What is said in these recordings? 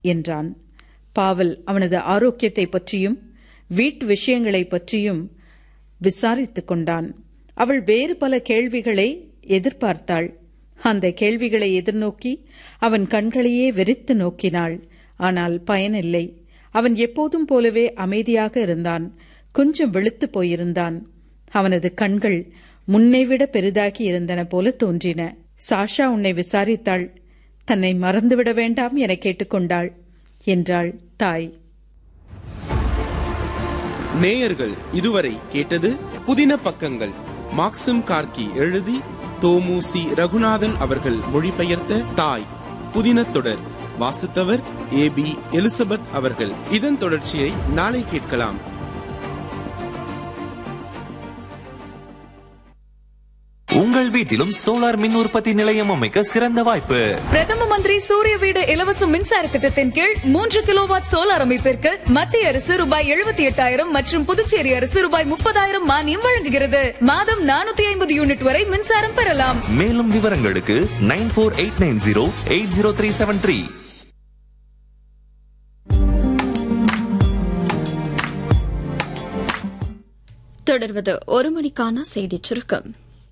என்றான் பாவல் அவனது ஆரோக்கியத்தை பற்றியும் வீட்டு விஷயங்களை பற்றியும் விசாரித்துக் கொண்டான் அவள் வேறு பல கேள்விகளை எதிர்பார்த்தாள் அந்த கேள்விகளை எதிர்நோக்கி அவன் கண்களையே வெறித்து நோக்கினாள் ஆனால் பயனில்லை அவன் எப்போதும் போலவே அமைதியாக இருந்தான் கொஞ்சம் வெளுத்து போயிருந்தான் அவனது கண்கள் முன்னைவிட பெரிதாகி இருந்தன போல தோன்றின சாஷா உன்னை விசாரித்தாள் தன்னை மறந்துவிட வேண்டாம் என கேட்டுக்கொண்டாள் என்றாள் தாய் நேயர்கள் இதுவரை கேட்டது புதின பக்கங்கள் மாக்சிம் கார்கி எழுதி தோமு சி ரகுநாதன் அவர்கள் மொழிபெயர்த்த தாய் புதின தொடர் வாசித்தவர் ஏ பி எலிசபெத் அவர்கள் இதன் தொடர்ச்சியை நாளை கேட்கலாம் உங்கள் வீட்டிலும் சோலார் மின் உற்பத்தி நிலையம் அமைக்க சிறந்த வாய்ப்பு பிரதம மந்திரி சூரிய வீடு இலவச மின்சார திட்டத்தின் கீழ் மூன்று கிலோவாட் சோலார் அமைப்பிற்கு மத்திய அரசு ரூபாய் எழுபத்தி எட்டாயிரம் மற்றும் புதுச்சேரி அரசு ரூபாய் முப்பதாயிரம் மானியம் வழங்குகிறது மாதம் நானூத்தி ஐம்பது யூனிட் வரை மின்சாரம் பெறலாம் மேலும் விவரங்களுக்கு nine four eight nine zero eight zero three seven three தொடர்வது ஒரு மணிக்கான செய்திச் சுருக்கம்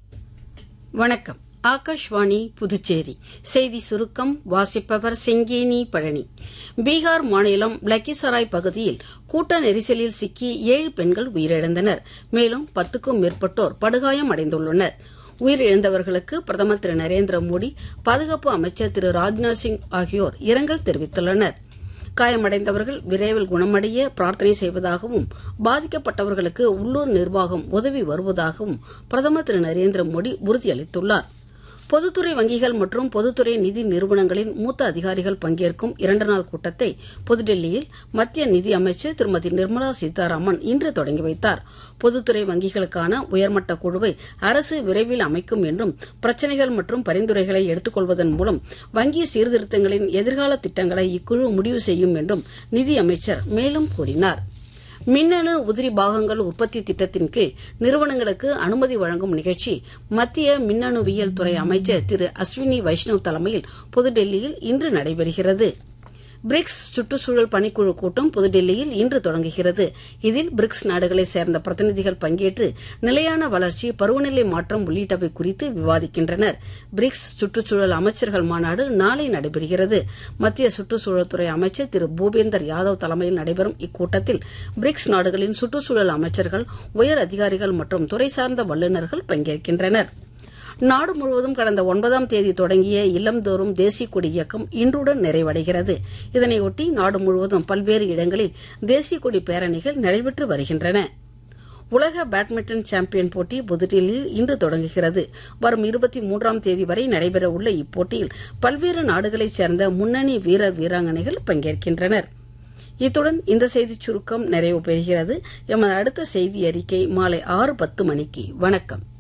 வணக்கம் ஆகாஷ்வாணி புதுச்சேரி செய்தி சுருக்கம் வாசிப்பவர் செங்கேனி பழனி பீகார் மாநிலம் லக்கிசராய் பகுதியில் கூட்ட நெரிசலில் சிக்கி ஏழு பெண்கள் உயிரிழந்தனர் மேலும் பத்துக்கும் மேற்பட்டோர் படுகாயம் அடைந்துள்ளனர் உயிரிழந்தவர்களுக்கு பிரதமர் திரு நரேந்திர மோடி பாதுகாப்பு அமைச்சர் திரு ராஜ்நாத் சிங் ஆகியோர் இரங்கல் தெரிவித்துள்ளனா் காயமடைந்தவர்கள் விரைவில் குணமடைய பிரார்த்தனை செய்வதாகவும் பாதிக்கப்பட்டவர்களுக்கு உள்ளூர் நிர்வாகம் உதவி வருவதாகவும் பிரதமர் திரு நரேந்திர மோடி உறுதியளித்துள்ளார் பொதுத்துறை வங்கிகள் மற்றும் பொதுத்துறை நிதி நிறுவனங்களின் மூத்த அதிகாரிகள் பங்கேற்கும் இரண்டு நாள் கூட்டத்தை புதுடெல்லியில் மத்திய நிதி அமைச்சர் திருமதி நிர்மலா சீதாராமன் இன்று தொடங்கி வைத்தார் பொதுத்துறை வங்கிகளுக்கான உயர்மட்ட குழுவை அரசு விரைவில் அமைக்கும் என்றும் பிரச்சினைகள் மற்றும் பரிந்துரைகளை எடுத்துக்கொள்வதன் மூலம் வங்கி சீர்திருத்தங்களின் எதிர்கால திட்டங்களை இக்குழு முடிவு செய்யும் என்றும் நிதி அமைச்சர் மேலும் கூறினார் மின்னணு உதிரி பாகங்கள் உற்பத்தி திட்டத்தின் கீழ் நிறுவனங்களுக்கு அனுமதி வழங்கும் நிகழ்ச்சி மத்திய மின்னணுவியல் துறை அமைச்சர் திரு அஸ்வினி வைஷ்ணவ் தலைமையில் புதுடெல்லியில் இன்று நடைபெறுகிறது பிரிக்ஸ் சுற்றுச்சூழல் பணிக்குழு கூட்டம் புதுடெல்லியில் இன்று தொடங்குகிறது இதில் பிரிக்ஸ் நாடுகளைச் சேர்ந்த பிரதிநிதிகள் பங்கேற்று நிலையான வளர்ச்சி பருவநிலை மாற்றம் உள்ளிட்டவை குறித்து விவாதிக்கின்றனர் பிரிக்ஸ் சுற்றுச்சூழல் அமைச்சர்கள் மாநாடு நாளை நடைபெறுகிறது மத்திய சுற்றுச்சூழல் துறை அமைச்சர் திரு பூபேந்தர் யாதவ் தலைமையில் நடைபெறும் இக்கூட்டத்தில் பிரிக்ஸ் நாடுகளின் சுற்றுச்சூழல் அமைச்சர்கள் உயர் அதிகாரிகள் மற்றும் துறை சார்ந்த வல்லுநர்கள் பங்கேற்கின்றனர் நாடு முழுவதும் கடந்த ஒன்பதாம் தேதி தொடங்கிய இல்லம்தோறும் தேசிய கொடி இயக்கம் இன்றுடன் நிறைவடைகிறது இதனையொட்டி நாடு முழுவதும் பல்வேறு இடங்களில் தேசிய கொடி பேரணிகள் நடைபெற்று வருகின்றன உலக பேட்மிண்டன் சாம்பியன் போட்டி புதுடில்லியில் இன்று தொடங்குகிறது வரும் இருபத்தி மூன்றாம் தேதி வரை நடைபெறவுள்ள இப்போட்டியில் பல்வேறு நாடுகளைச் சேர்ந்த முன்னணி வீரர் வீராங்கனைகள் பங்கேற்கின்றனர் இத்துடன் இந்த செய்திச் சுருக்கம் நிறைவு பெறுகிறது எமது அடுத்த செய்தி அறிக்கை மாலை ஆறு பத்து மணிக்கு வணக்கம்